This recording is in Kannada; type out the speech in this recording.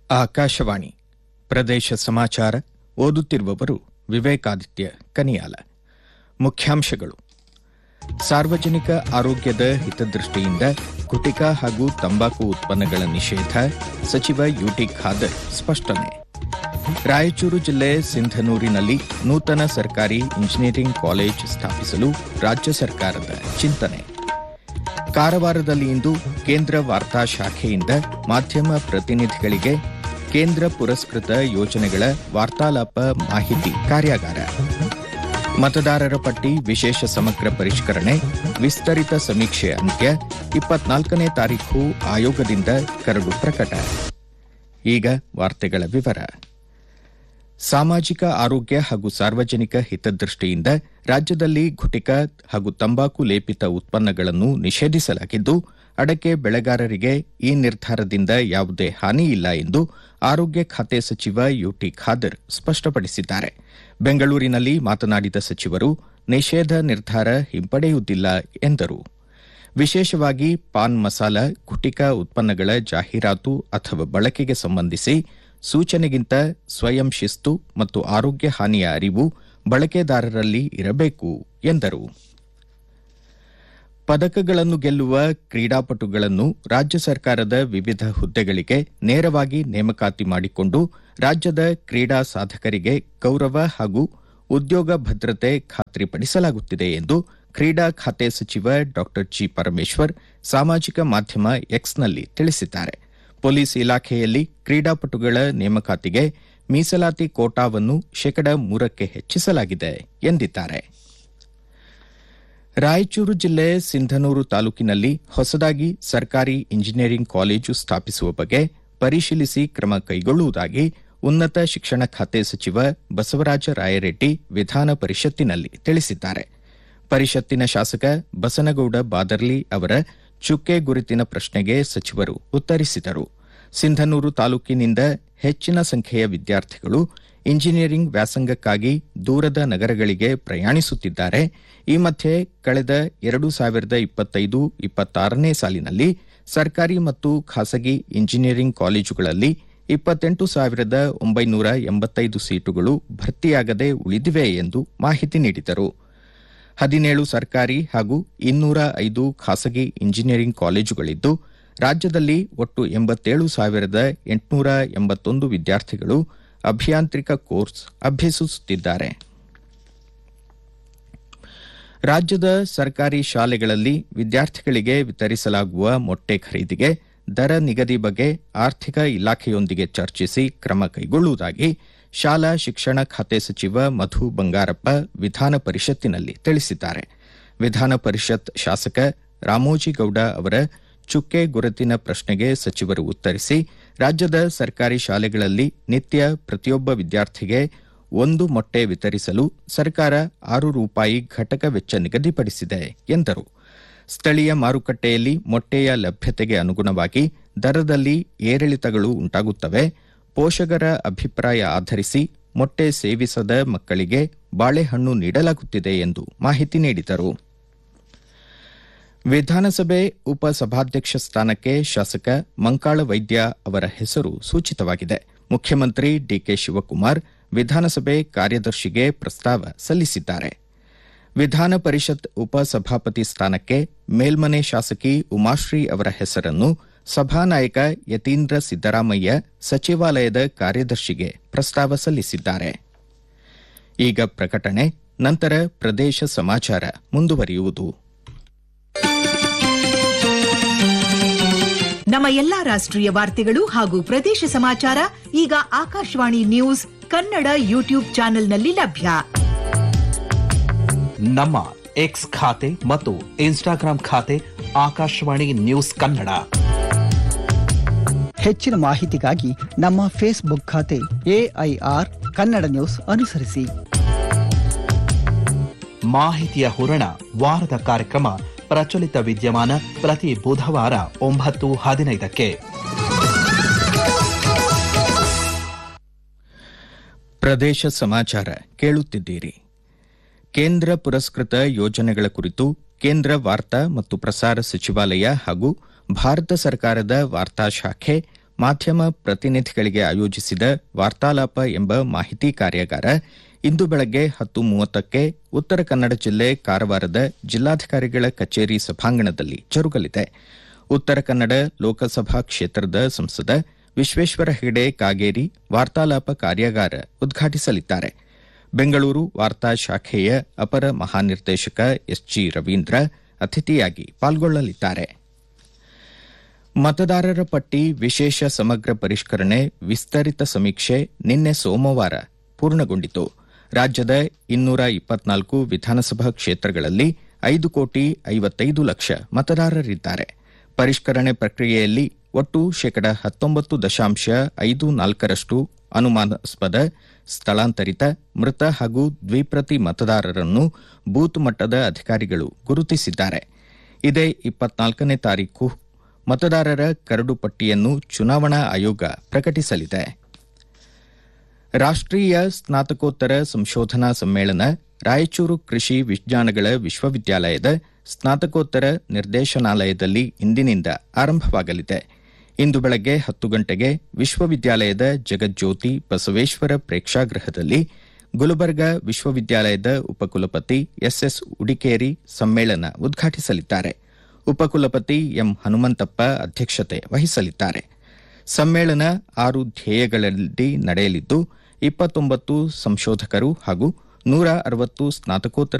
ಆಕಾಶವಾಣಿ ಪ್ರದೇಶ ಸಮಾಚಾರ ಓದುತ್ತಿರುವವರು ವಿವೇಕಾದಿತ್ಯ ಕನಿಯಾಲ ಮುಖ್ಯಾಂಶಗಳು ಸಾರ್ವಜನಿಕ ಆರೋಗ್ಯದ ಹಿತದೃಷ್ಟಿಯಿಂದ ಗುಟಿಕಾ ಹಾಗೂ ತಂಬಾಕು ಉತ್ಪನ್ನಗಳ ನಿಷೇಧ ಸಚಿವ ಯುಟಿ ಖಾದರ್ ಸ್ಪಷ್ಟನೆ ರಾಯಚೂರು ಜಿಲ್ಲೆ ಸಿಂಧನೂರಿನಲ್ಲಿ ನೂತನ ಸರ್ಕಾರಿ ಇಂಜಿನಿಯರಿಂಗ್ ಕಾಲೇಜ್ ಸ್ಥಾಪಿಸಲು ರಾಜ್ಯ ಸರ್ಕಾರದ ಚಿಂತನೆ ಕಾರವಾರದಲ್ಲಿ ಇಂದು ಕೇಂದ್ರ ವಾರ್ತಾ ಶಾಖೆಯಿಂದ ಮಾಧ್ಯಮ ಪ್ರತಿನಿಧಿಗಳಿಗೆ ಕೇಂದ್ರ ಪುರಸ್ಕೃತ ಯೋಜನೆಗಳ ವಾರ್ತಾಲಾಪ ಮಾಹಿತಿ ಕಾರ್ಯಾಗಾರ ಮತದಾರರ ಪಟ್ಟಿ ವಿಶೇಷ ಸಮಗ್ರ ಪರಿಷ್ಕರಣೆ ವಿಸ್ತರಿತ ಸಮೀಕ್ಷೆ ಅಂತ್ಯ ಇಪ್ಪತ್ನಾಲ್ಕನೇ ತಾರೀಖು ಆಯೋಗದಿಂದ ಕರಡು ಪ್ರಕಟ ಈಗ ವಾರ್ತೆಗಳ ವಿವರ ಸಾಮಾಜಿಕ ಆರೋಗ್ಯ ಹಾಗೂ ಸಾರ್ವಜನಿಕ ಹಿತದೃಷ್ಟಿಯಿಂದ ರಾಜ್ಯದಲ್ಲಿ ಗುಟಿಕಾ ಹಾಗೂ ತಂಬಾಕು ಲೇಪಿತ ಉತ್ಪನ್ನಗಳನ್ನು ನಿಷೇಧಿಸಲಾಗಿದ್ದು ಅಡಕೆ ಬೆಳೆಗಾರರಿಗೆ ಈ ನಿರ್ಧಾರದಿಂದ ಯಾವುದೇ ಹಾನಿ ಇಲ್ಲ ಎಂದು ಆರೋಗ್ಯ ಖಾತೆ ಸಚಿವ ಯುಟಿ ಖಾದರ್ ಸ್ಪಷ್ಟಪಡಿಸಿದ್ದಾರೆ ಬೆಂಗಳೂರಿನಲ್ಲಿ ಮಾತನಾಡಿದ ಸಚಿವರು ನಿಷೇಧ ನಿರ್ಧಾರ ಹಿಂಪಡೆಯುವುದಿಲ್ಲ ಎಂದರು ವಿಶೇಷವಾಗಿ ಪಾನ್ ಮಸಾಲ ಗುಟಿಕಾ ಉತ್ಪನ್ನಗಳ ಜಾಹೀರಾತು ಅಥವಾ ಬಳಕೆಗೆ ಸಂಬಂಧಿಸಿ ಸೂಚನೆಗಿಂತ ಸ್ವಯಂ ಶಿಸ್ತು ಮತ್ತು ಆರೋಗ್ಯ ಹಾನಿಯ ಅರಿವು ಬಳಕೆದಾರರಲ್ಲಿ ಇರಬೇಕು ಎಂದರು ಪದಕಗಳನ್ನು ಗೆಲ್ಲುವ ಕ್ರೀಡಾಪಟುಗಳನ್ನು ರಾಜ್ಯ ಸರ್ಕಾರದ ವಿವಿಧ ಹುದ್ದೆಗಳಿಗೆ ನೇರವಾಗಿ ನೇಮಕಾತಿ ಮಾಡಿಕೊಂಡು ರಾಜ್ಯದ ಕ್ರೀಡಾ ಸಾಧಕರಿಗೆ ಗೌರವ ಹಾಗೂ ಉದ್ಯೋಗ ಭದ್ರತೆ ಖಾತ್ರಿಪಡಿಸಲಾಗುತ್ತಿದೆ ಎಂದು ಕ್ರೀಡಾ ಖಾತೆ ಸಚಿವ ಡಾ ಜಿ ಪರಮೇಶ್ವರ್ ಸಾಮಾಜಿಕ ಮಾಧ್ಯಮ ಎಕ್ಸ್ನಲ್ಲಿ ತಿಳಿಸಿದ್ದಾರೆ ಪೊಲೀಸ್ ಇಲಾಖೆಯಲ್ಲಿ ಕ್ರೀಡಾಪಟುಗಳ ನೇಮಕಾತಿಗೆ ಮೀಸಲಾತಿ ಕೋಟಾವನ್ನು ಶೇಕಡ ಮೂರಕ್ಕೆ ಹೆಚ್ಚಿಸಲಾಗಿದೆ ಎಂದಿದ್ದಾರೆ ರಾಯಚೂರು ಜಿಲ್ಲೆ ಸಿಂಧನೂರು ತಾಲೂಕಿನಲ್ಲಿ ಹೊಸದಾಗಿ ಸರ್ಕಾರಿ ಇಂಜಿನಿಯರಿಂಗ್ ಕಾಲೇಜು ಸ್ಥಾಪಿಸುವ ಬಗ್ಗೆ ಪರಿಶೀಲಿಸಿ ಕ್ರಮ ಕೈಗೊಳ್ಳುವುದಾಗಿ ಉನ್ನತ ಶಿಕ್ಷಣ ಖಾತೆ ಸಚಿವ ಬಸವರಾಜ ರಾಯರೆಡ್ಡಿ ವಿಧಾನ ಪರಿಷತ್ತಿನಲ್ಲಿ ತಿಳಿಸಿದ್ದಾರೆ ಪರಿಷತ್ತಿನ ಶಾಸಕ ಬಸನಗೌಡ ಬಾದರ್ಲಿ ಅವರ ಚುಕ್ಕೆ ಗುರುತಿನ ಪ್ರಶ್ನೆಗೆ ಸಚಿವರು ಉತ್ತರಿಸಿದರು ಸಿಂಧನೂರು ತಾಲೂಕಿನಿಂದ ಹೆಚ್ಚಿನ ಸಂಖ್ಯೆಯ ವಿದ್ಯಾರ್ಥಿಗಳು ಇಂಜಿನಿಯರಿಂಗ್ ವ್ಯಾಸಂಗಕ್ಕಾಗಿ ದೂರದ ನಗರಗಳಿಗೆ ಪ್ರಯಾಣಿಸುತ್ತಿದ್ದಾರೆ ಈ ಮಧ್ಯೆ ಕಳೆದ ಎರಡು ಸಾವಿರದ ಇಪ್ಪತ್ತೈದು ಇಪ್ಪತ್ತಾರನೇ ಸಾಲಿನಲ್ಲಿ ಸರ್ಕಾರಿ ಮತ್ತು ಖಾಸಗಿ ಇಂಜಿನಿಯರಿಂಗ್ ಕಾಲೇಜುಗಳಲ್ಲಿ ಇಪ್ಪತ್ತೆಂಟು ಸಾವಿರದ ಒಂಬೈನೂರ ಎಂಬತ್ತೈದು ಸೀಟುಗಳು ಭರ್ತಿಯಾಗದೆ ಉಳಿದಿವೆ ಎಂದು ಮಾಹಿತಿ ನೀಡಿದರು ಹದಿನೇಳು ಸರ್ಕಾರಿ ಹಾಗೂ ಇನ್ನೂರ ಐದು ಖಾಸಗಿ ಇಂಜಿನಿಯರಿಂಗ್ ಕಾಲೇಜುಗಳಿದ್ದು ರಾಜ್ಯದಲ್ಲಿ ಒಟ್ಟು ಎಂಬತ್ತೇಳು ಸಾವಿರದ ಎಂಟುನೂರ ಎಂಬತ್ತೊಂದು ವಿದ್ಯಾರ್ಥಿಗಳು ಅಭಿಯಾಂತ್ರಿಕ ಕೋರ್ಸ್ ಅಭ್ಯಸಿಸುತ್ತಿದ್ದಾರೆ ರಾಜ್ಯದ ಸರ್ಕಾರಿ ಶಾಲೆಗಳಲ್ಲಿ ವಿದ್ಯಾರ್ಥಿಗಳಿಗೆ ವಿತರಿಸಲಾಗುವ ಮೊಟ್ಟೆ ಖರೀದಿಗೆ ದರ ನಿಗದಿ ಬಗ್ಗೆ ಆರ್ಥಿಕ ಇಲಾಖೆಯೊಂದಿಗೆ ಚರ್ಚಿಸಿ ಕ್ರಮ ಕೈಗೊಳ್ಳುವುದಾಗಿ ಶಾಲಾ ಶಿಕ್ಷಣ ಖಾತೆ ಸಚಿವ ಮಧು ಬಂಗಾರಪ್ಪ ವಿಧಾನ ಪರಿಷತ್ತಿನಲ್ಲಿ ತಿಳಿಸಿದ್ದಾರೆ ವಿಧಾನ ಪರಿಷತ್ ಶಾಸಕ ರಾಮೋಜಿಗೌಡ ಅವರ ಚುಕ್ಕೆ ಗುರುತಿನ ಪ್ರಶ್ನೆಗೆ ಸಚಿವರು ಉತ್ತರಿಸಿ ರಾಜ್ಯದ ಸರ್ಕಾರಿ ಶಾಲೆಗಳಲ್ಲಿ ನಿತ್ಯ ಪ್ರತಿಯೊಬ್ಬ ವಿದ್ಯಾರ್ಥಿಗೆ ಒಂದು ಮೊಟ್ಟೆ ವಿತರಿಸಲು ಸರ್ಕಾರ ಆರು ರೂಪಾಯಿ ಘಟಕ ವೆಚ್ಚ ನಿಗದಿಪಡಿಸಿದೆ ಎಂದರು ಸ್ಥಳೀಯ ಮಾರುಕಟ್ಟೆಯಲ್ಲಿ ಮೊಟ್ಟೆಯ ಲಭ್ಯತೆಗೆ ಅನುಗುಣವಾಗಿ ದರದಲ್ಲಿ ಏರಿಳಿತಗಳು ಉಂಟಾಗುತ್ತವೆ ಪೋಷಕರ ಅಭಿಪ್ರಾಯ ಆಧರಿಸಿ ಮೊಟ್ಟೆ ಸೇವಿಸದ ಮಕ್ಕಳಿಗೆ ಬಾಳೆಹಣ್ಣು ನೀಡಲಾಗುತ್ತಿದೆ ಎಂದು ಮಾಹಿತಿ ನೀಡಿದರು ವಿಧಾನಸಭೆ ಉಪಸಭಾಧ್ಯಕ್ಷ ಸ್ಥಾನಕ್ಕೆ ಶಾಸಕ ಮಂಕಾಳ ವೈದ್ಯ ಅವರ ಹೆಸರು ಸೂಚಿತವಾಗಿದೆ ಮುಖ್ಯಮಂತ್ರಿ ಡಿಕೆ ಶಿವಕುಮಾರ್ ವಿಧಾನಸಭೆ ಕಾರ್ಯದರ್ಶಿಗೆ ಪ್ರಸ್ತಾವ ಸಲ್ಲಿಸಿದ್ದಾರೆ ವಿಧಾನ ಪರಿಷತ್ ಉಪಸಭಾಪತಿ ಸ್ಥಾನಕ್ಕೆ ಮೇಲ್ಮನೆ ಶಾಸಕಿ ಉಮಾಶ್ರೀ ಅವರ ಹೆಸರನ್ನು ಸಭಾನಾಯಕ ಯತೀಂದ್ರ ಸಿದ್ದರಾಮಯ್ಯ ಸಚಿವಾಲಯದ ಕಾರ್ಯದರ್ಶಿಗೆ ಪ್ರಸ್ತಾವ ಸಲ್ಲಿಸಿದ್ದಾರೆ ಈಗ ಪ್ರಕಟಣೆ ನಂತರ ಪ್ರದೇಶ ಸಮಾಚಾರ ಮುಂದುವರಿಯುವುದು ನಮ್ಮ ಎಲ್ಲಾ ರಾಷ್ಟ್ರೀಯ ವಾರ್ತೆಗಳು ಹಾಗೂ ಪ್ರದೇಶ ಸಮಾಚಾರ ಈಗ ಆಕಾಶವಾಣಿ ನ್ಯೂಸ್ ಕನ್ನಡ ಯೂಟ್ಯೂಬ್ ಚಾನೆಲ್ನಲ್ಲಿ ಲಭ್ಯ ನಮ್ಮ ಎಕ್ಸ್ ಖಾತೆ ಮತ್ತು ಇನ್ಸ್ಟಾಗ್ರಾಂ ಖಾತೆ ಆಕಾಶವಾಣಿ ನ್ಯೂಸ್ ಕನ್ನಡ ಹೆಚ್ಚಿನ ಮಾಹಿತಿಗಾಗಿ ನಮ್ಮ ಫೇಸ್ಬುಕ್ ಖಾತೆ ಎಐಆರ್ ಕನ್ನಡ ನ್ಯೂಸ್ ಅನುಸರಿಸಿ ಮಾಹಿತಿಯ ಹೂರಣ ವಾರದ ಕಾರ್ಯಕ್ರಮ ಪ್ರಚಲಿತ ವಿದ್ಯಮಾನ ಪ್ರತಿ ಬುಧವಾರ ಒಂಬತ್ತು ಹದಿನೈದಕ್ಕೆ ಪ್ರದೇಶ ಸಮಾಚಾರ ಕೇಳುತ್ತಿದ್ದೀರಿ ಕೇಂದ್ರ ಪುರಸ್ಕೃತ ಯೋಜನೆಗಳ ಕುರಿತು ಕೇಂದ್ರ ವಾರ್ತಾ ಮತ್ತು ಪ್ರಸಾರ ಸಚಿವಾಲಯ ಹಾಗೂ ಭಾರತ ಸರ್ಕಾರದ ವಾರ್ತಾ ಶಾಖೆ ಮಾಧ್ಯಮ ಪ್ರತಿನಿಧಿಗಳಿಗೆ ಆಯೋಜಿಸಿದ ವಾರ್ತಾಲಾಪ ಎಂಬ ಮಾಹಿತಿ ಕಾರ್ಯಾಗಾರ ಇಂದು ಬೆಳಗ್ಗೆ ಹತ್ತು ಮೂವತ್ತಕ್ಕೆ ಉತ್ತರ ಕನ್ನಡ ಜಿಲ್ಲೆ ಕಾರವಾರದ ಜಿಲ್ಲಾಧಿಕಾರಿಗಳ ಕಚೇರಿ ಸಭಾಂಗಣದಲ್ಲಿ ಜರುಗಲಿದೆ ಉತ್ತರ ಕನ್ನಡ ಲೋಕಸಭಾ ಕ್ಷೇತ್ರದ ಸಂಸದ ವಿಶ್ವೇಶ್ವರ ಹೆಗಡೆ ಕಾಗೇರಿ ವಾರ್ತಾಲಾಪ ಕಾರ್ಯಾಗಾರ ಉದ್ಘಾಟಿಸಲಿದ್ದಾರೆ ಬೆಂಗಳೂರು ವಾರ್ತಾ ಶಾಖೆಯ ಅಪರ ಮಹಾನಿರ್ದೇಶಕ ಎಸ್ಜಿ ರವೀಂದ್ರ ಅತಿಥಿಯಾಗಿ ಪಾಲ್ಗೊಳ್ಳಲಿದ್ದಾರೆ ಮತದಾರರ ಪಟ್ಟಿ ವಿಶೇಷ ಸಮಗ್ರ ಪರಿಷ್ಕರಣೆ ವಿಸ್ತರಿತ ಸಮೀಕ್ಷೆ ನಿನ್ನೆ ಸೋಮವಾರ ಪೂರ್ಣಗೊಂಡಿತು ರಾಜ್ಯದ ಇನ್ನೂರ ಇಪ್ಪತ್ನಾಲ್ಕು ವಿಧಾನಸಭಾ ಕ್ಷೇತ್ರಗಳಲ್ಲಿ ಐದು ಕೋಟಿ ಐವತ್ತೈದು ಲಕ್ಷ ಮತದಾರರಿದ್ದಾರೆ ಪರಿಷ್ಕರಣೆ ಪ್ರಕ್ರಿಯೆಯಲ್ಲಿ ಒಟ್ಟು ಶೇಕಡ ಹತ್ತೊಂಬತ್ತು ದಶಾಂಶ ಐದು ನಾಲ್ಕರಷ್ಟು ಅನುಮಾನಾಸ್ಪದ ಸ್ಥಳಾಂತರಿತ ಮೃತ ಹಾಗೂ ದ್ವಿಪ್ರತಿ ಮತದಾರರನ್ನು ಬೂತ್ ಮಟ್ಟದ ಅಧಿಕಾರಿಗಳು ಗುರುತಿಸಿದ್ದಾರೆ ಇದೇ ಇಪ್ಪತ್ನಾಲ್ಕನೇ ತಾರೀಕು ಮತದಾರರ ಕರಡು ಪಟ್ಟಿಯನ್ನು ಚುನಾವಣಾ ಆಯೋಗ ಪ್ರಕಟಿಸಲಿದೆ ರಾಷ್ಟ್ರೀಯ ಸ್ನಾತಕೋತ್ತರ ಸಂಶೋಧನಾ ಸಮ್ಮೇಳನ ರಾಯಚೂರು ಕೃಷಿ ವಿಜ್ಞಾನಗಳ ವಿಶ್ವವಿದ್ಯಾಲಯದ ಸ್ನಾತಕೋತ್ತರ ನಿರ್ದೇಶನಾಲಯದಲ್ಲಿ ಇಂದಿನಿಂದ ಆರಂಭವಾಗಲಿದೆ ಇಂದು ಬೆಳಗ್ಗೆ ಹತ್ತು ಗಂಟೆಗೆ ವಿಶ್ವವಿದ್ಯಾಲಯದ ಜಗಜ್ಯೋತಿ ಬಸವೇಶ್ವರ ಪ್ರೇಕ್ಷಾಗೃಹದಲ್ಲಿ ಗುಲ್ಬರ್ಗಾ ವಿಶ್ವವಿದ್ಯಾಲಯದ ಉಪಕುಲಪತಿ ಎಸ್ಎಸ್ ಉಡಿಕೇರಿ ಸಮ್ಮೇಳನ ಉದ್ಘಾಟಿಸಲಿದ್ದಾರೆ ಉಪಕುಲಪತಿ ಎಂ ಹನುಮಂತಪ್ಪ ಅಧ್ಯಕ್ಷತೆ ವಹಿಸಲಿದ್ದಾರೆ ಸಮ್ಮೇಳನ ಆರು ಧ್ಯೇಯಗಳಲ್ಲಿ ನಡೆಯಲಿದ್ದು ಇಪ್ಪತ್ತೊಂಬತ್ತು ಸಂಶೋಧಕರು ಹಾಗೂ ನೂರ ಅರವತ್ತು ಸ್ನಾತಕೋತ್ತರ